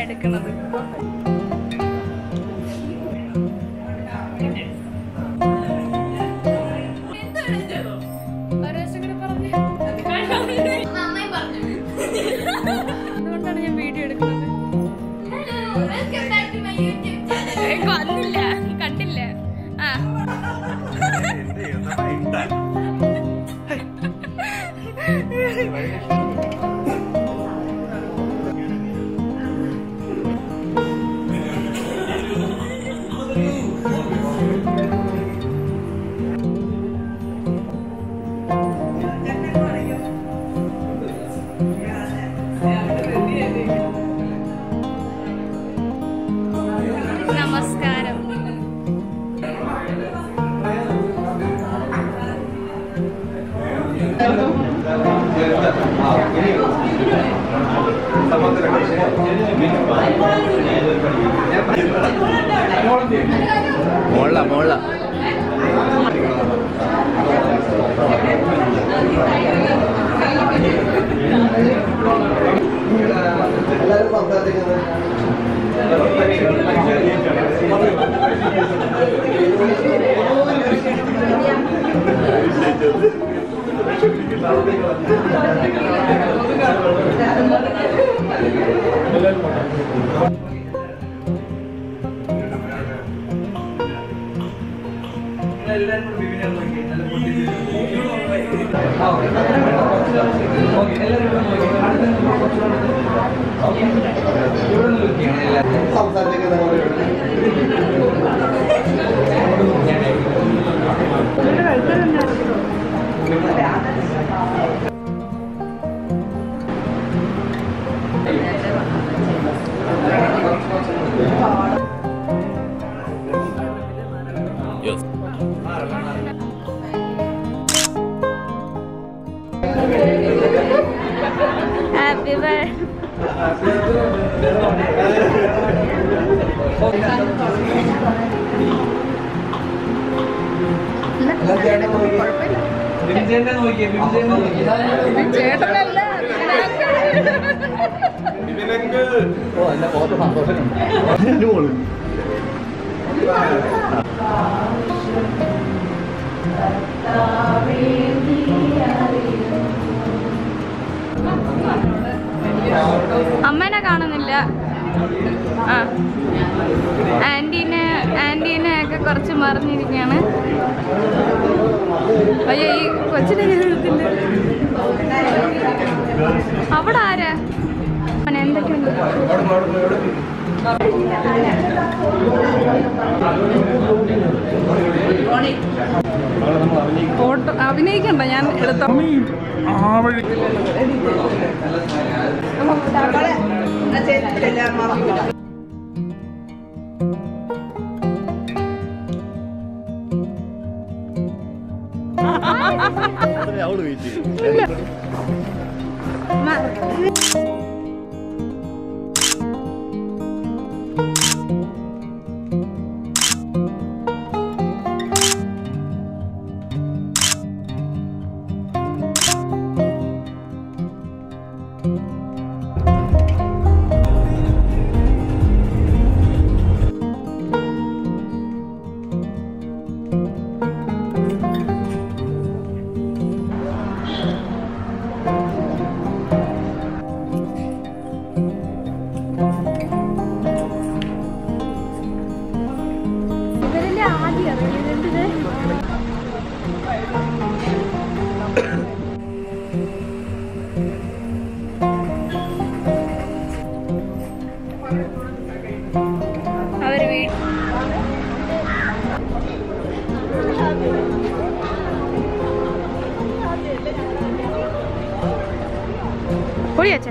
എടുക്കണത് ഒരു ദിവസം കൂടി പറഞ്ഞേ. നന്നായി പറഞ്ഞു അതുകൊണ്ടാണ് ഞാൻ വീഡിയോ എടുക്കുന്നത് welcome back to my YouTube channel ഏ, കണ്ടില്ല കണ്ടില്ല ആ നമസ്കാരം മോള മോള എല്ലാവരും സംസാരിക്കുന്നത് ഹാപ്പി ബർത്ത്ഡേ ചേട്ടനല്ല ഓ എന്റെ ഫോട്ടോ സന്തോഷമുണ്ട് മോള് അമ്മേനെ കാണുന്നില്ല ആ ആന്റീനെ ആന്റീനെ ഒക്കെ കുറച്ച് മറിഞ്ഞിരിക്കുകയാണ് അയ്യോ ഈ കൊച്ചിനെ ഞാൻ എടുത്തില്ല അവിടെ ആരാ അവൻ എന്തൊക്കെയുണ്ട് ഫോട്ടോ അഭിനയിക്കണ്ട ഞാൻ എടുത്ത അവള് വെയിറ്റ് ചെയ്യും ഇവരല്ലേ ആദ്യം അറിയുന്നത് അവര് വീട് പൊടിയച്ചേ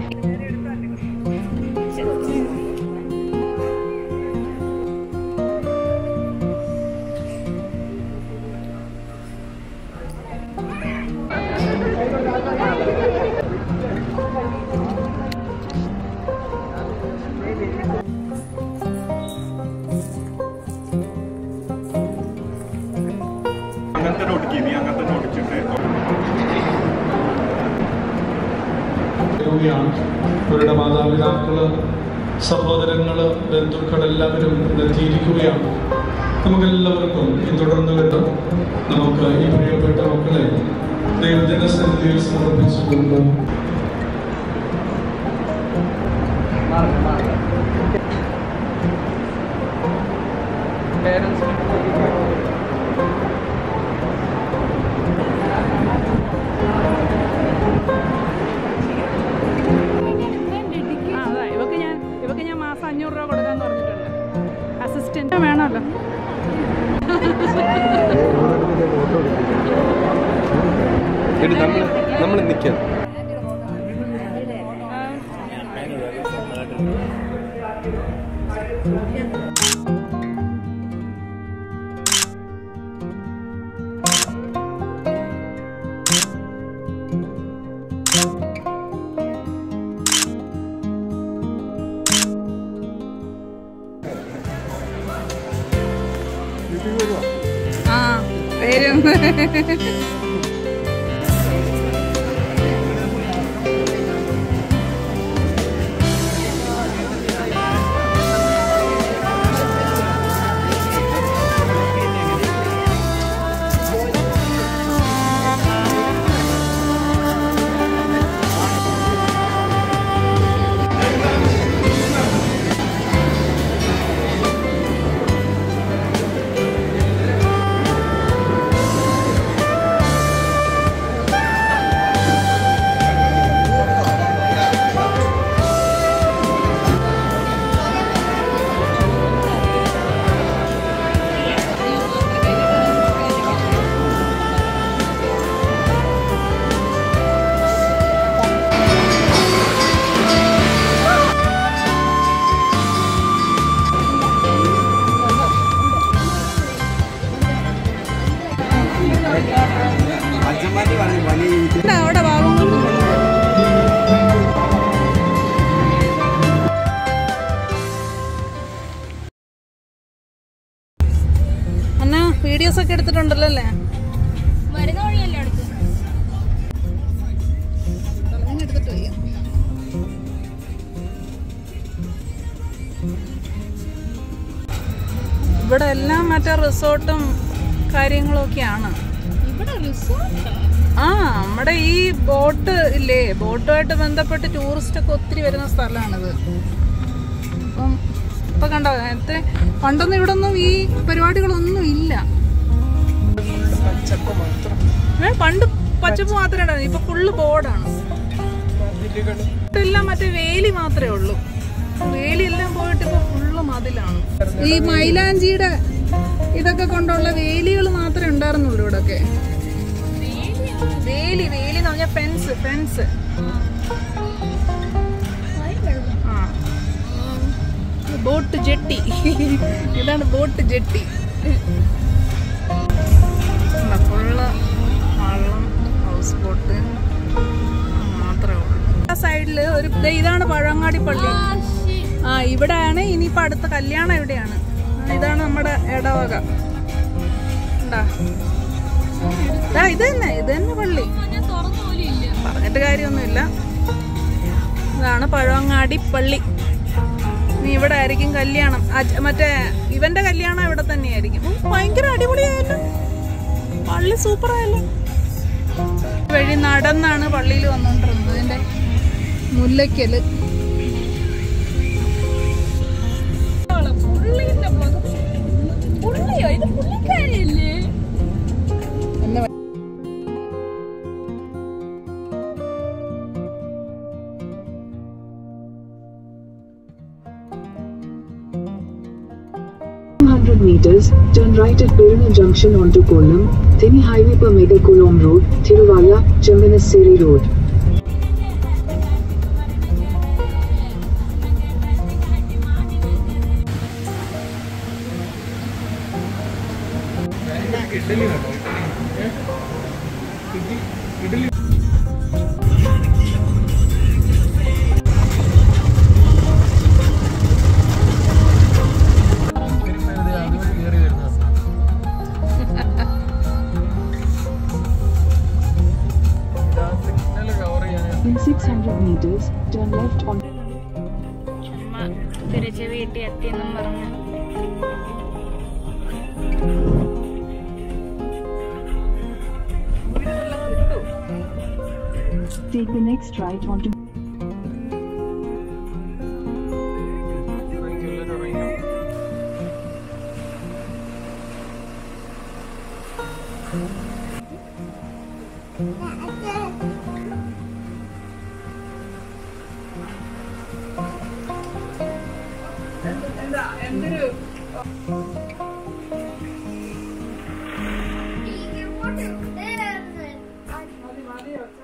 അങ്ങനത്തെ ഒടുക്കി നീ അങ്ങനത്തെ ഒടിച്ചിട്ട് ാണ് ഇവരുടെ മാതാപിതാക്കള് സഹോദരങ്ങള് ബന്ധുക്കൾ എല്ലാവരും ഇവിടെ എത്തിയിരിക്കുകയാണ് നമുക്കെല്ലാവർക്കും പിന്തുടർന്ന് കേട്ട് നമുക്ക് ഈ പ്രിയപ്പെട്ട മക്കളെ ദൈവത്തിന്റെ സന്നിധിയിൽ സമർപ്പിച്ചുകൊണ്ട് ആ അതാ ഇവക്ക് ഞാൻ ഇവക്ക് ഞാൻ മാസം അഞ്ഞൂറ് രൂപ കൊടുക്കാന്ന് പറഞ്ഞിട്ടുണ്ട് അസിസ്റ്റന്റ് വേണമല്ലോ നമ്മൾ നമ്മൾ നിൽക്കാം ആ വരും അവിടെ ഭാഗം അന്നാ വീഡിയോസ് ഒക്കെ എടുത്തിട്ടുണ്ടല്ലോ അല്ലേ മരുന്ന് വഴിയല്ലേ അടുത്ത് എടുത്തിട്ട് വയ്യ ഇവിടെ എല്ലാം മറ്റേ റിസോർട്ടും കാര്യങ്ങളും ഒക്കെയാണ് ഇവിടെ റിസോർട്ട് ആ നമ്മുടെ ഈ ബോട്ട് ഇല്ലേ ബോട്ടുമായിട്ട് ബന്ധപ്പെട്ട് ടൂറിസ്റ്റ് ഒക്കെ ഒത്തിരി വരുന്ന സ്ഥലമാണിത് അപ്പം ഇപ്പൊ കണ്ടോ നേരത്തെ പണ്ടൊന്നും ഇവിടെ ഒന്നും ഈ പരിപാടികളൊന്നും ഇല്ല ഏ, പണ്ട് പച്ചപ്പ് മാത്രമേ ഉണ്ടായിരുന്നു ഇപ്പൊ ഫുള്ള് ബോർഡാണ് എല്ലാം മറ്റേ വേലി മാത്രമേ ഉള്ളൂ വേലി എല്ലാം പോയിട്ട് ഇപ്പൊ ഫുള്ള് മതിലാണ് ഈ മൈലാഞ്ചിയുടെ ഇതൊക്കെ കൊണ്ടുള്ള വേലികൾ മാത്രമേ ഉണ്ടായിരുന്നുള്ളൂ ഇവിടെ ഒക്കെ വേലി വേലി എന്ന് പറഞ്ഞാൽ ഫെൻസ് ഫെൻസ് ആ ബോട്ട് ജെട്ടി ഇതാണ് ബോട്ട് ജെട്ടി ഫുള്ള് വള്ളം ഹൗസ് ബോട്ട് മാത്രമേ ഉള്ളൂ ആ സൈഡില് ഒരു ദേ ഇതാണ് പഴങ്ങാടി പള്ളി ആ ഇവിടെയാണ് ഇനിയിപ്പോ അടുത്ത കല്യാണം എവിടെയാണ് ആ, ഇതാണ് നമ്മുടെ ഇടവക ഉണ്ടാ ദാ ഇത് തന്നെ ഇത് തന്നെ പള്ളി ഞാൻ തുറന്നു പോലും ഇല്ല പറഞ്ഞിട്ട് കാര്യമൊന്നുമില്ല ഇതാണ് പഴവങ്ങാടി പള്ളി ഇനി ഇവിടെ ആയിരിക്കും കല്യാണം അച്ഛ- മറ്റേ ഇവന്റെ കല്യാണം ഇവിടെ തന്നെയായിരിക്കും ഉം, ഭയങ്കര അടിപൊളിയായല്ലോ പള്ളി സൂപ്പർ ആയല്ലോ വഴി നടന്നാണ് പള്ളിയിൽ വന്നോണ്ടിരുന്നത് ഇതിന്റെ മുല്ലയ്ക്കല് പുള്ളിന്റെ vlog. പുള്ളിയോ ഇത് പുള്ളിക്കാരിയല്ലേ എന്നെ hundred meters, turn right at Peruna Junction onto Kollam, Theni Highway per Mega Kollam Road, Thiruvalla, Chambanassery Road. In 600 meters, turn left on ചുമ്മാ ചേച്ചി വീട്ടിൽ എത്തിയെന്നും പറഞ്ഞു Take the next right onto എന്താ എന്തൊരു ഇങ്ങോട്ട് മതി മതി ഒച്ച